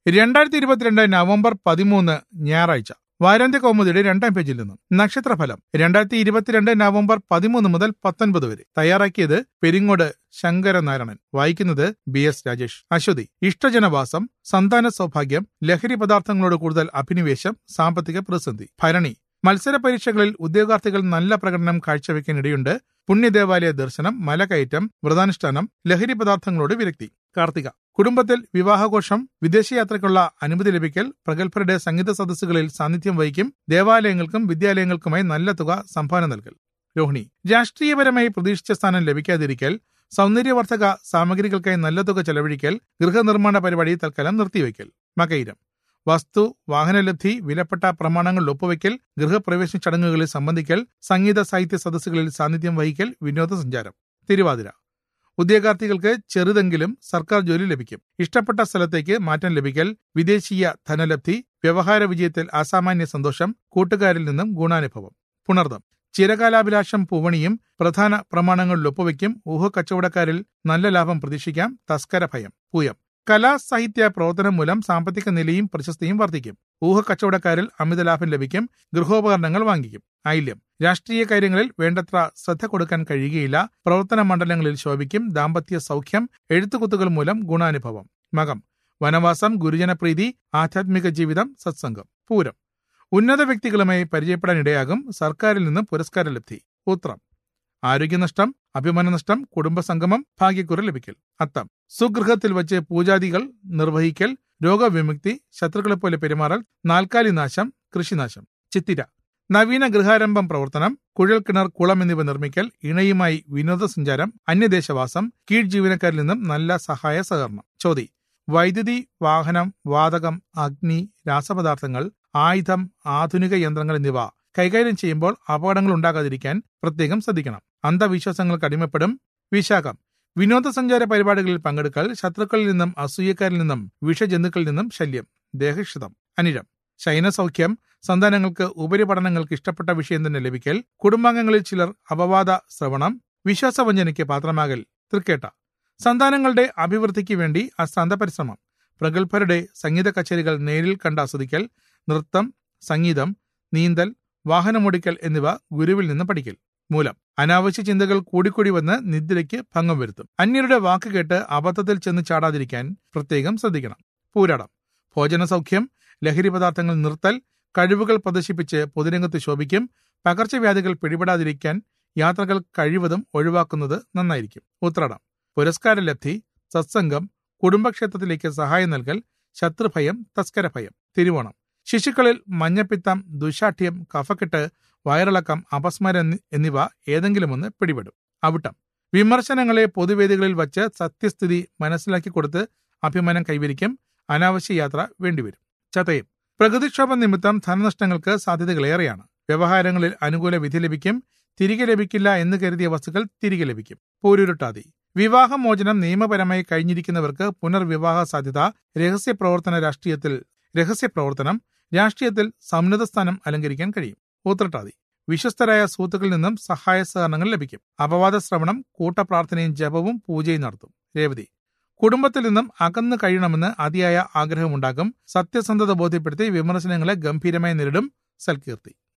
രണ്ടായിരത്തി ഇരുപത്തിരണ്ട് നവംബർ പതിമൂന്ന് ഞായറാഴ്ച വാരാന്ത്യ കൗമുദിയുടെ രണ്ടാം പേജിൽ നിന്നും നക്ഷത്രഫലം രണ്ടായിരത്തി ഇരുപത്തിരണ്ട് നവംബർ പതിമൂന്ന് മുതൽ പത്തൊൻപത് വരെ തയ്യാറാക്കിയത് പെരിങ്ങോട് ശങ്കരനാരായണൻ വായിക്കുന്നത് ബി എസ് രാജേഷ് അശ്വതി ഇഷ്ടജനവാസം സന്താന സൗഭാഗ്യം ലഹരി പദാർത്ഥങ്ങളോട് കൂടുതൽ അഭിനിവേശം സാമ്പത്തിക പ്രതിസന്ധി ഭരണി മത്സര പരീക്ഷകളിൽ ഉദ്യോഗാർത്ഥികൾ നല്ല പ്രകടനം കാഴ്ചവെക്കാനിടയുണ്ട് പുണ്യദേവാലയ ദർശനം മലകയറ്റം വ്രതാനുഷ്ഠാനം ലഹരി പദാർത്ഥങ്ങളോട് വിരക്തി കാർത്തിക കുടുംബത്തിൽ വിവാഹഘോഷം വിദേശയാത്രയ്ക്കുള്ള അനുമതി ലഭിക്കൽ പ്രഗത്ഭരുടെ സംഗീത സദസ്സുകളിൽ സാന്നിധ്യം വഹിക്കും ദേവാലയങ്ങൾക്കും വിദ്യാലയങ്ങൾക്കുമായി നല്ല തുക സംഭാവന നൽകൽ രോഹിണി രാഷ്ട്രീയപരമായി പ്രതീക്ഷിച്ച സ്ഥാനം ലഭിക്കാതിരിക്കൽ സൗന്ദര്യവർദ്ധക സാമഗ്രികൾക്കായി നല്ല തുക ചെലവഴിക്കൽ ഗൃഹനിർമ്മാണ പരിപാടി തൽക്കാലം നിർത്തിവെക്കൽ മകയിരം വസ്തു വാഹനലബ്ധി വിലപ്പെട്ട പ്രമാണങ്ങൾ ഒപ്പുവയ്ക്കൽ ഗൃഹപ്രവേശന ചടങ്ങുകളിൽ സംബന്ധിക്കൽ സംഗീത സാഹിത്യ സദസ്സുകളിൽ സാന്നിധ്യം വഹിക്കൽ വിനോദസഞ്ചാരം തിരുവാതിര ഉദ്യോഗാർത്ഥികൾക്ക് ചെറുതെങ്കിലും സർക്കാർ ജോലി ലഭിക്കും ഇഷ്ടപ്പെട്ട സ്ഥലത്തേക്ക് മാറ്റം ലഭിക്കൽ വിദേശീയ ധനലബ്ധി വ്യവഹാര വിജയത്തിൽ അസാമാന്യ സന്തോഷം കൂട്ടുകാരിൽ നിന്നും ഗുണാനുഭവം പുണർദം ചിരകാലാഭിലാഷം പൂവണിയും പ്രധാന പ്രമാണങ്ങളിൽ ഒപ്പുവയ്ക്കും ഊഹക്കച്ചവടക്കാരിൽ നല്ല ലാഭം പ്രതീക്ഷിക്കാം തസ്കര ഭയം പൂയം കലാ സാഹിത്യ പ്രവർത്തനം മൂലം സാമ്പത്തിക നിലയും പ്രശസ്തിയും വർദ്ധിക്കും ഊഹക്കച്ചവടക്കാരിൽ അമിത ലാഭം ലഭിക്കും ഗൃഹോപകരണങ്ങൾ വാങ്ങിക്കും ഐല്യം രാഷ്ട്രീയ കാര്യങ്ങളിൽ വേണ്ടത്ര ശ്രദ്ധ കൊടുക്കാൻ കഴിയുകയില്ല പ്രവർത്തന മണ്ഡലങ്ങളിൽ ശോഭിക്കും ദാമ്പത്യ സൗഖ്യം എഴുത്തുകുത്തുകൾ മൂലം ഗുണാനുഭവം മകം വനവാസം ഗുരുജനപ്രീതി ആധ്യാത്മിക ജീവിതം സത്സംഗം പൂരം ഉന്നത വ്യക്തികളുമായി പരിചയപ്പെടാനിടയാകും സർക്കാരിൽ നിന്നും പുരസ്കാര ലബ്ധി ഉത്രം ആരോഗ്യനഷ്ടം അഭിമാനനഷ്ടം കുടുംബസംഗമം ഭാഗ്യക്കുറി ലഭിക്കൽ അത്തം സുഗൃഹത്തിൽ വച്ച് പൂജാദികൾ നിർവഹിക്കൽ രോഗവിമുക്തി ശത്രുക്കളെ പോലെ പെരുമാറൽ നാൽക്കാലി നാശം കൃഷിനാശം ചിത്തിര നവീന ഗൃഹാരംഭം പ്രവർത്തനം കുഴൽ കിണർ കുളം എന്നിവ നിർമ്മിക്കൽ ഇണയുമായി വിനോദസഞ്ചാരം അന്യദേശവാസം കീഴ് ജീവനക്കാരിൽ നിന്നും നല്ല സഹായ സഹകരണം ചോതി വൈദ്യുതി വാഹനം വാതകം അഗ്നി രാസപദാർത്ഥങ്ങൾ ആയുധം ആധുനിക യന്ത്രങ്ങൾ എന്നിവ കൈകാര്യം ചെയ്യുമ്പോൾ അപകടങ്ങൾ ഉണ്ടാകാതിരിക്കാൻ പ്രത്യേകം ശ്രദ്ധിക്കണം അന്ധവിശ്വാസങ്ങൾക്ക് അടിമപ്പെടും വിശാഖം വിനോദസഞ്ചാര പരിപാടികളിൽ പങ്കെടുക്കൽ ശത്രുക്കളിൽ നിന്നും അസൂയക്കാരിൽ നിന്നും വിഷജന്തുക്കളിൽ നിന്നും ശല്യം ദേഹക്ഷതം അനിഴം ശയനസൗഖ്യം സന്താനങ്ങൾക്ക് ഉപരിപഠനങ്ങൾക്ക് ഇഷ്ടപ്പെട്ട വിഷയം തന്നെ ലഭിക്കൽ കുടുംബാംഗങ്ങളിൽ ചിലർ അപവാദ ശ്രവണം വിശ്വാസവഞ്ചനയ്ക്ക് പാത്രമാകൽ തൃക്കേട്ട സന്താനങ്ങളുടെ അഭിവൃദ്ധിക്ക് വേണ്ടി അശ്രാന്ത പരിശ്രമം പ്രഗത്ഭരുടെ സംഗീത കച്ചേരികൾ നേരിൽ കണ്ട് ആസ്വദിക്കൽ നൃത്തം സംഗീതം നീന്തൽ വാഹനമോടിക്കൽ എന്നിവ ഗുരുവിൽ നിന്ന് പഠിക്കൽ മൂലം അനാവശ്യ ചിന്തകൾ കൂടിക്കൂടി വന്ന് നിദ്രയ്ക്ക് ഭംഗം വരുത്തും അന്യരുടെ വാക്ക് കേട്ട് അബദ്ധത്തിൽ ചെന്ന് ചാടാതിരിക്കാൻ പ്രത്യേകം ശ്രദ്ധിക്കണം പൂരാടം ഭോജനസൗഖ്യം ലഹരി പദാർത്ഥങ്ങൾ നിർത്തൽ കഴിവുകൾ പ്രദർശിപ്പിച്ച് പൊതുരംഗത്ത് ശോഭിക്കും പകർച്ചവ്യാധികൾ പിടിപെടാതിരിക്കാൻ യാത്രകൾ കഴിവതും ഒഴിവാക്കുന്നത് നന്നായിരിക്കും ഉത്രാടം പുരസ്കാര ലബ്ധി സത്സംഗം കുടുംബക്ഷേത്രത്തിലേക്ക് സഹായം നൽകൽ ശത്രുഭയം തസ്കരഭയം തിരുവോണം ശിശുക്കളിൽ മഞ്ഞപ്പിത്തം ദുശാഠ്യം കഫക്കെട്ട് വയറിളക്കം അപസ്മരം എന്നിവ ഏതെങ്കിലും ഒന്ന് പിടിപെടും അവിട്ടം വിമർശനങ്ങളെ പൊതുവേദികളിൽ വച്ച് സത്യസ്ഥിതി മനസ്സിലാക്കി കൊടുത്ത് അഭിമാനം കൈവരിക്കും അനാവശ്യ യാത്ര വേണ്ടിവരും ചതയം പ്രകൃതിക്ഷോഭം നിമിത്തം ധനനഷ്ടങ്ങൾക്ക് സാധ്യതകളേറെയാണ് വ്യവഹാരങ്ങളിൽ അനുകൂല വിധി ലഭിക്കും തിരികെ ലഭിക്കില്ല എന്ന് കരുതിയ വസ്തുക്കൾ തിരികെ ലഭിക്കും പൂരുരുട്ടാതി വിവാഹമോചനം നിയമപരമായി കഴിഞ്ഞിരിക്കുന്നവർക്ക് പുനർവിവാഹ സാധ്യത രഹസ്യപ്രവർത്തന രാഷ്ട്രീയത്തിൽ രഹസ്യപ്രവർത്തനം രാഷ്ട്രീയത്തിൽ സമുന്നത സ്ഥാനം അലങ്കരിക്കാൻ കഴിയും ഊത്രട്ടാതി വിശ്വസ്തരായ സുഹൃത്തുക്കളിൽ നിന്നും സഹായ സഹകരണങ്ങൾ ലഭിക്കും അപവാദ ശ്രവണം കൂട്ടപ്രാർത്ഥനയും ജപവും പൂജയും നടത്തും രേവതി കുടുംബത്തിൽ നിന്നും അകന്നു കഴിയണമെന്ന് അതിയായ ആഗ്രഹമുണ്ടാകും സത്യസന്ധത ബോധ്യപ്പെടുത്തി വിമർശനങ്ങളെ ഗംഭീരമായി നേരിടും സൽകീർത്തി